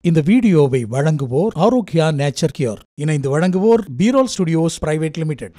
இந்த வீடியோவை வழங்குவோர் ஆரோக்கியா நேச்சர் கியூர் இணைந்து வழங்குவோர் பீரோல் ஸ்டுடியோஸ் பிரைவேட் லிமிடெட்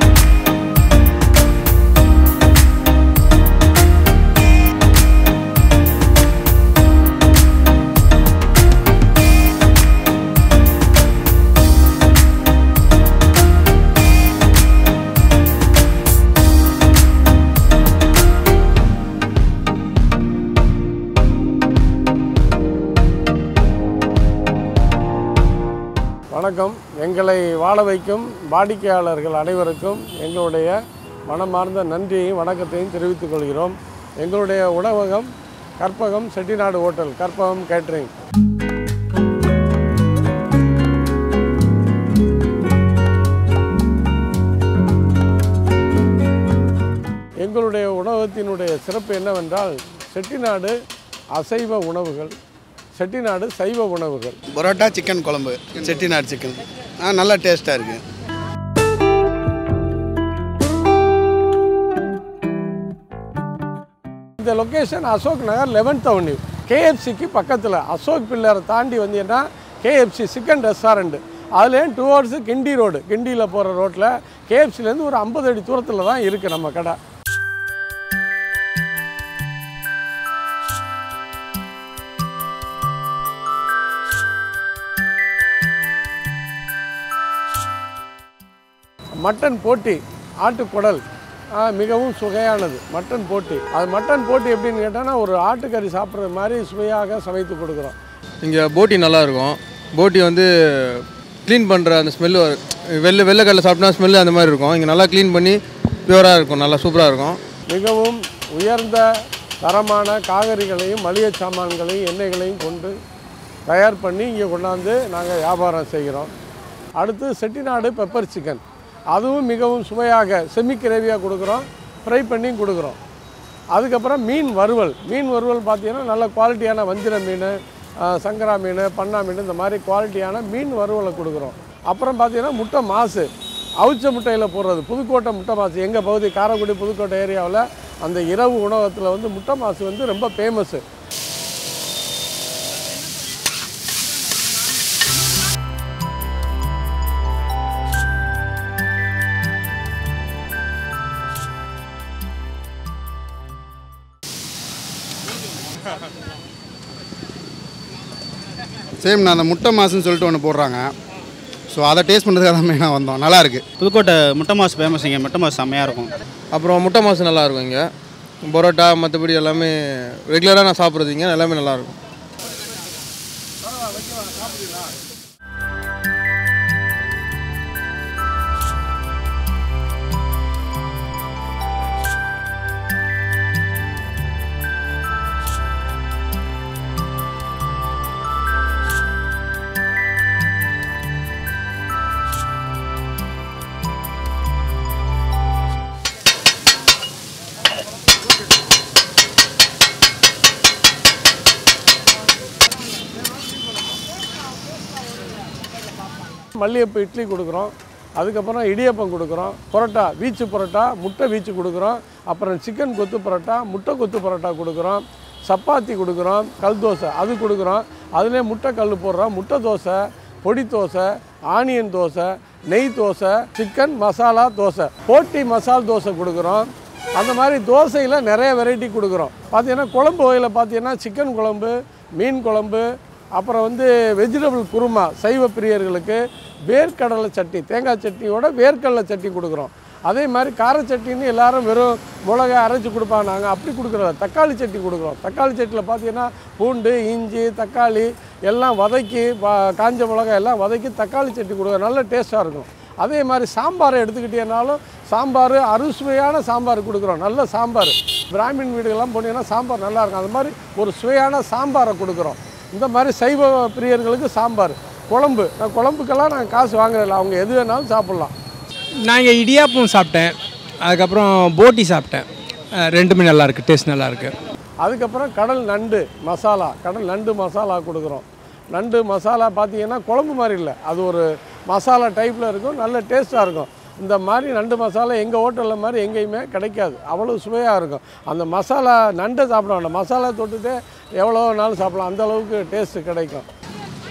வணக்கம் எங்களை வாழ வைக்கும் வாடிக்கையாளர்கள் அனைவருக்கும் எங்களுடைய மனமார்ந்த நன்றியையும் வணக்கத்தையும் தெரிவித்துக் கொள்கிறோம் எங்களுடைய உணவகம் கற்பகம் செட்டிநாடு ஹோட்டல் கற்பகம் கேட்ரிங் எங்களுடைய உணவகத்தினுடைய சிறப்பு என்னவென்றால் செட்டிநாடு அசைவ உணவுகள் செட்டிநாடு சைவ உணவுகள் பரோட்டா சிக்கன் குழம்பு செட்டிநாடு சிக்கன் ஆ நல்லா டேஸ்ட்டாக இருக்குது இந்த location Ashok Nagar eleventh avenue கேஎஃப்சிக்கு பக்கத்தில் அசோக் பில்லரை தாண்டி வந்தீங்கன்னா கேஎஃப்சி சிக்கன் ரெஸ்டாரண்ட் அதுலேயும் டுவர்ட்ஸு கிண்டி ரோடு கிண்டியில் போகிற ரோட்டில் கேஎஃப்சிலேருந்து ஒரு ஐம்பது அடி தூரத்தில் தான் இருக்குது நம்ம கடை மட்டன் போட்டி ஆட்டுக்குடல் ஆ, மிகவும் சுவையானது மட்டன் போட்டி அது மட்டன் போட்டி எப்படின்னு கேட்டால் ஒரு ஆட்டுக்கறி சாப்பிட்றது மாதிரி சுவையாக சமைத்து கொடுக்குறோம் இங்கே போட்டி நல்லா இருக்கும் போட்டி வந்து க்ளீன் பண்ணுற அந்த ஸ்மெல்லு வெள்ளை வெள்ளைக்கடலை சாப்பிட்டா ஸ்மெல்லு அந்த மாதிரி இருக்கும் இங்கே நல்லா க்ளீன் பண்ணி பியூராக இருக்கும் நல்லா சூப்பராக இருக்கும் மிகவும் உயர்ந்த தரமான காய்கறிகளையும் மளிகை சாமான்களையும் எண்ணெய்களையும் கொண்டு தயார் பண்ணி இங்கே கொண்டாந்து நாங்கள் வியாபாரம் செய்கிறோம் அடுத்து செட்டிநாடு பெப்பர் சிக்கன் அதுவும் மிகவும் சுவையாக செமி கிரேவியாக கொடுக்குறோம் ஃப்ரை பண்ணியும் கொடுக்குறோம் அதுக்கப்புறம் மீன் வறுவல் மீன் வறுவல் பார்த்தீங்கன்னா நல்ல குவாலிட்டியான வஞ்சிர மீன் ஆ, சங்கரா மீன் பண்ணா மீன் இந்த மாதிரி குவாலிட்டியான மீன் வறுவலை கொடுக்குறோம் அப்புறம் பார்த்தீங்கன்னா முட்டை மாசு அவிச்ச முட்டையில் போடுறது புதுக்கோட்டை முட்டை மாசு எங்கள் பகுதி காரைக்குடி புதுக்கோட்டை ஏரியாவில் அந்த இரவு உணவகத்தில் வந்து முட்டை மாசு வந்து ரொம்ப ஃபேமஸ்ஸு சேம் நான் அந்த முட்டை மாசுன்னு சொல்லிட்டு ஒன்று போடுறாங்க ஸோ அதை டேஸ்ட் பண்ணுறதுக்காக தான் மெயினாக வந்தோம் நல்லா இருக்குது புதுக்கோட்டை முட்டை மாஸ் ஃபேமஸ் இங்கே முட்டை மாஸ் செம்மையாக இருக்கும் அப்புறம் முட்டை மாசு நல்லா இருக்கும் இங்கே பரோட்டா மற்றபடி எல்லாமே ரெகுலராக நான் சாப்பிட்றது இங்கே எல்லாமே நல்லாயிருக்கும் மல்லிகைப்பூ இட்லி கொடுக்குறோம் அதுக்கப்புறம் இடியப்பம் கொடுக்குறோம் பரோட்டா வீச்சு பரோட்டா முட்டை வீச்சு கொடுக்குறோம் அப்புறம் சிக்கன் கொத்து பரோட்டா முட்டை கொத்து பரோட்டா கொடுக்குறோம் சப்பாத்தி கொடுக்குறோம் கல் தோசை அது கொடுக்குறோம் அதுலேயே முட்டை கல் போடுறோம் முட்டை தோசை பொடி தோசை ஆனியன் தோசை நெய் தோசை சிக்கன் மசாலா தோசை போட்டி மசால் தோசை கொடுக்குறோம் அந்த மாதிரி தோசையில் நிறைய வெரைட்டி கொடுக்குறோம் பார்த்தீங்கன்னா குழம்பு வகையில் பார்த்தீங்கன்னா சிக்கன் குழம்பு மீன் குழம்பு அப்புறம் வந்து வெஜிடபிள் குருமா சைவ பிரியர்களுக்கு வேர்க்கடலை சட்னி தேங்காய் சட்னியோட வேர்க்கடலை சட்னி கொடுக்குறோம் அதே மாதிரி கார சட்னின்னு எல்லாரும் வெறும் மிளகா அரைச்சி கொடுப்பாங்க நாங்கள் அப்படி கொடுக்குறோம் தக்காளி சட்னி கொடுக்குறோம் தக்காளி சட்னியில் பார்த்தீங்கன்னா பூண்டு இஞ்சி தக்காளி எல்லாம் வதக்கி வா- காஞ்ச மிளகாய் எல்லாம் வதக்கி தக்காளி சட்னி கொடுக்குறோம் நல்ல டேஸ்ட்டாக இருக்கும் அதே மாதிரி சாம்பாரை எடுத்துக்கிட்டீங்கன்னாலும் சாம்பார் அறுசுவையான சாம்பார் கொடுக்குறோம் நல்ல சாம்பார் பிராமின் வீடுகள்லாம் போனீங்கன்னா சாம்பார் நல்லா இருக்கும் அது மாதிரி ஒரு சுவையான சாம்பாரை கொடுக்குறோம் இந்த மாதிரி சைவ பிரியர்களுக்கு சாம்பார் குழம்பு நான் குழம்புக்கெல்லாம் நாங்கள் காசு வாங்குறதில்ல அவங்க எது வேணாலும் சாப்பிட்லாம் நாங்கள் இடியாப்பம் சாப்பிட்டேன் அதுக்கப்புறம் போட்டி சாப்பிட்டேன் அஹ் ரெண்டுமே நல்லா இருக்கு டேஸ்ட் நல்லா இருக்கு அதுக்கப்புறம் கடல் நண்டு மசாலா கடல் நண்டு மசாலா கொடுக்குறோம் நண்டு மசாலா பார்த்தீங்கன்னா குழம்பு மாதிரி இல்லை அது ஒரு மசாலா டைப்பில் இருக்கும் நல்ல டேஸ்ட்டாக இருக்கும் இந்த மாதிரி நண்டு மசாலா எங்கள் ஹோட்டலில் மாதிரி எங்கேயுமே கிடைக்காது அவ்வளோ சுவையாக இருக்கும் அந்த மசாலா நண்டை சாப்பிட வேண்டாம் மசாலா தொட்டுட்டே எவ்வளோ நாளும் சாப்பிடலாம் அந்த அளவுக்கு டேஸ்ட்டு கிடைக்கும்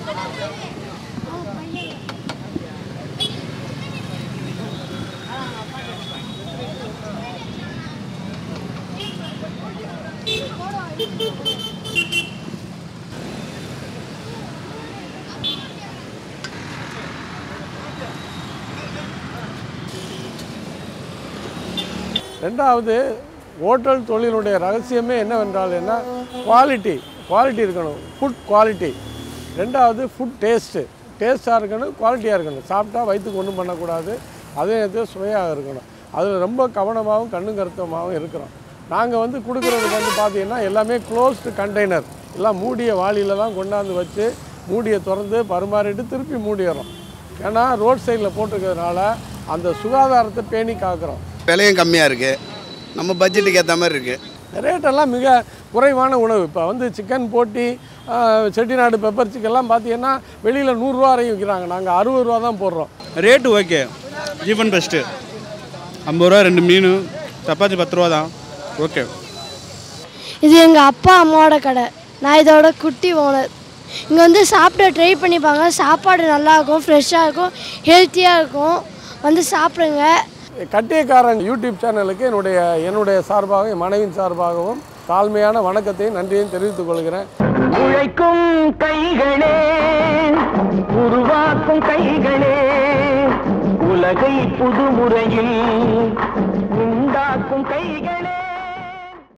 ரெண்டாவது ஹோட்டல் தொழிலுடைய ரகசியமே என்னவென்றால் என்ன குவாலிட்டி குவாலிட்டி இருக்கணும் ஃபுட் குவாலிட்டி ரெண்டாவது ஃபுட் டேஸ்ட்டு டேஸ்ட்டாக இருக்கணும் குவாலிட்டியாக இருக்கணும் சாப்பிட்டா வயிற்றுக்கு ஒன்றும் பண்ணக்கூடாது அதே நேரத்தில் சுவையாக இருக்கணும் அதில் ரொம்ப கவனமாகவும் கண்ணும் கருத்தமாகவும் இருக்கிறோம் நாங்கள் வந்து கொடுக்குறது வந்து பார்த்தீங்கன்னா எல்லாமே க்ளோஸ்டு கண்டெய்னர் எல்லாம் மூடிய வாளியில் தான் கொண்டாந்து வச்சு மூடியை திறந்து பரிமாறிட்டு திருப்பி மூடிடுறோம் ஏன்னா ரோட் சைடில் போட்டிருக்கிறதுனால அந்த சுகாதாரத்தை பேணி காக்கிறோம் விலையும் கம்மியாக இருக்குது நம்ம பட்ஜெட்டுக்கு ஏற்ற மாதிரி இருக்குது ரேட்டெல்லாம் மிக குறைவான உணவு இப்போ வந்து சிக்கன் போட்டி ஆஹ், செட்டிநாடு பெப்பர் சிக்கன்லாம் பார்த்தீங்கன்னா வெளியில் நூறுரூவா வரையும் விற்கிறாங்க நாங்கள் அறுபது ரூபா தான் போடுறோம் ரேட்டு ஓகே ஈவன் பெஸ்ட்டு ஐம்பது ரூபா ரெண்டு மீன் சப்பாத்தி பத்து ரூபா தான் ஓகே இது எங்கள் அப்பா அம்மாவோட கடை நான் இதோட குட்டி ஓனர் இங்கே வந்து சாப்பிட ட்ரை பண்ணிப்பாங்க சாப்பாடு நல்லா இருக்கும் ஃப்ரெஷ்ஷாக இருக்கும் ஹெல்த்தியாக இருக்கும் வந்து சாப்பிடுங்க கட்டியக்காரன் யூடியூப் சேனலுக்கு என்னுடைய என்னுடைய சார்பாகவும் என் மனைவியின் சார்பாகவும் தாழ்மையான வணக்கத்தையும் நன்றியையும் தெரிவித்துக் கொள்கிறேன் உழைக்கும் கைகளே உருவாக்கும் கைகளே உலகை புதுமுறையில் உண்டாக்கும் கைகளே